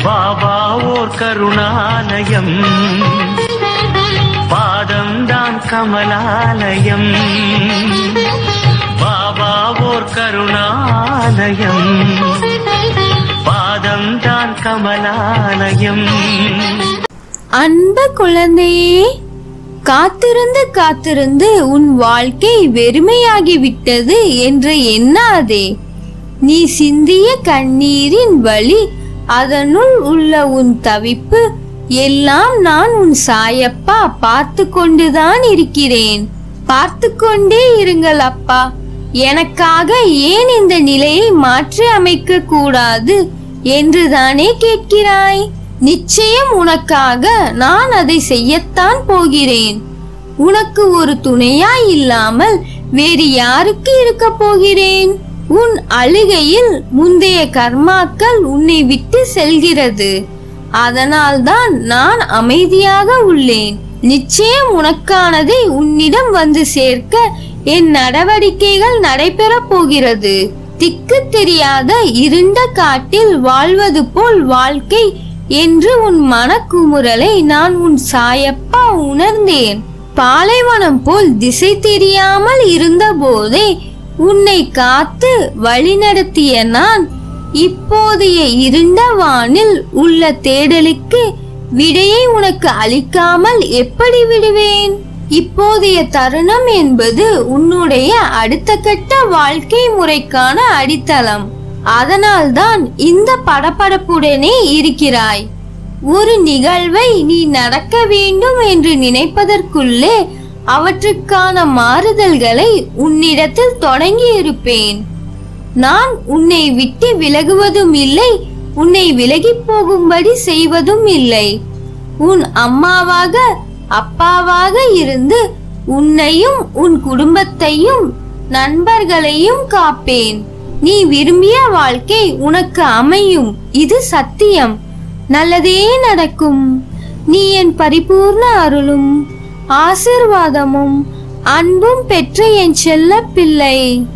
பாபா ஓர் கருணாலயம் பாதம்தான் கமலாலயம் பாபா ஓர் கருணாலயம் பாதம்தான் கமலாலயம் அன்பு குழந்தையே காத்திருந்து காத்திருந்து உன் வாழ்க்கை வெறுமையாகிவிட்டது என்று எண்ணாதே நீ சிந்திய கண்ணீரின் வழி அதனுள் உள்ள உன் தவிப்பு எல்லாம் நான் உன் சாயப்பா பார்த்து கொண்டுதான் இருக்கிறேன் பார்த்து கொண்டே இருங்கள் அப்பா எனக்காக ஏன் இந்த நிலையை மாற்றி அமைக்க கூடாது என்றுதானே கேட்கிறாய் நிச்சயம் உனக்காக நான் அதை செய்யத்தான் போகிறேன் உனக்கு ஒரு துணையாய் இல்லாமல் வேறு யாருக்கு இருக்க போகிறேன் உன் அழுகையில் முந்தைய கர்மாக்கள் உன்னை விட்டு செல்கிறது அதனால்தான் நான் அமைதியாக உள்ளேன் நிச்சயம் உனக்கானதை உன்னிடம் வந்து சேர்க்க என் நடவடிக்கைகள் நடைபெறப் போகிறது திக்கு தெரியாத இருண்ட காட்டில் வாழ்வது போல் வாழ்க்கை என்று உன் மனக்குமுறலை நான் உன் சாயப்பா உணர்ந்தேன் பாலைவனம் போல் திசை தெரியாமல் இருந்தபோதே உன்னை காத்து வழிநடத்திய நான் இப்போதைய இருண்ட வானில் உள்ள தேடலுக்கு விடையை உனக்கு அளிக்காமல் எப்படி விடுவேன் இப்போதைய தருணம் என்பது உன்னுடைய அடுத்த கட்ட வாழ்க்கை முறைக்கான அடித்தளம் அதனால்தான் இந்த படபடப்புடனே இருக்கிறாய் ஒரு நிகழ்வை நீ நடக்க வேண்டும் என்று நினைப்பதற்குள்ளே அவற்றுக்கான மாறுதல்களை உன்னிடத்தில் தொடங்கி இருப்பேன் நான் உன்னை விட்டு விலகுவதும் இல்லை உன்னை விலகிப் போகும்படி செய்வதும் இல்லை உன் அம்மாவாக அப்பாவாக இருந்து உன்னையும் உன் குடும்பத்தையும் நண்பர்களையும் காப்பேன் நீ விரும்பிய வாழ்க்கை உனக்கு அமையும் இது சத்தியம் நல்லதே நடக்கும் நீ என் பரிபூர்ண அருளும் ஆசிர்வாதமும் அன்பும் பெற்ற என் செல்ல பிள்ளை